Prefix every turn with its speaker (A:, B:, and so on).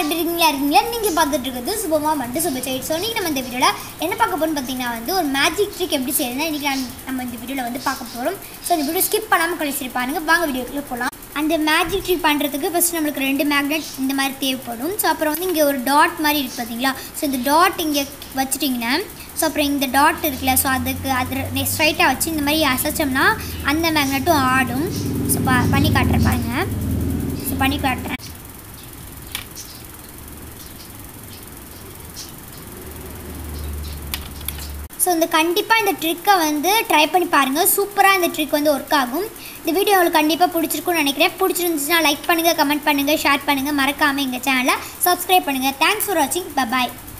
A: எப்படி இருக்கீங்களா இருக்கீங்களா நீங்கள் பார்த்துட்டு இருக்கிறது சுபமா மண்டு சுப சைட் ஸோ நீங்கள் நம்ம இந்த வீடியோவில் என்ன பார்க்க போகிறோம்னு பார்த்தீங்கன்னா வந்து ஒரு மேஜிக் ட்ரிக் எப்படி செய்யணும்னா இன்றைக்கி நான் நம்ம இந்த வீடியோவில் வந்து பார்க்க போகிறோம் ஸோ இந்த வீடியோ ஸ்கிப் பண்ணாமல் கழிச்சிட்டு பாருங்க வாங்க வீடியோக்குள்ளே போகலாம் அந்த மேஜிக் ட்ரிக் பண்ணுறதுக்கு ஃபஸ்ட்டு நம்மளுக்கு ரெண்டு மேக்னெட் இந்த மாதிரி தேவைப்படும் ஸோ அப்புறம் வந்து இங்கே ஒரு டாட் மாதிரி இருக்குது பார்த்தீங்களா ஸோ இந்த டாட் இங்கே வச்சுட்டிங்கன்னா ஸோ அப்புறம் இந்த டாட் இருக்குல்ல ஸோ அதுக்கு அது ஸ்ட்ரைட்டாக வச்சு இந்த மாதிரி அசைச்சோம்னா அந்த மேக்னெட்டும் ஆடும் ஸோ பா பண்ணி காட்டுறேன் பாருங்க ஸோ பண்ணி காட்டுறேன் ஸோ இந்த கண்டிப்பாக இந்த ட்ரிக்கை வந்து ட்ரை பண்ணி பாருங்கள் சூப்பராக இந்த ட்ரிக் வந்து ஒர்க் ஆகும் இந்த வீடியோ உங்களுக்கு கண்டிப்பாக பிடிச்சிருக்கும்னு நினைக்கிறேன் பிடிச்சிருந்துச்சுன்னா லைக் பண்ணுங்கள் கமெண்ட் பண்ணுங்கள் ஷேர் பண்ணுங்கள் மறக்காமல் எங்கள் சேனலை சப்ஸ்கிரைப் பண்ணுங்கள் தேங்க்ஸ் ஃபார் வாட்சிங் பபாய்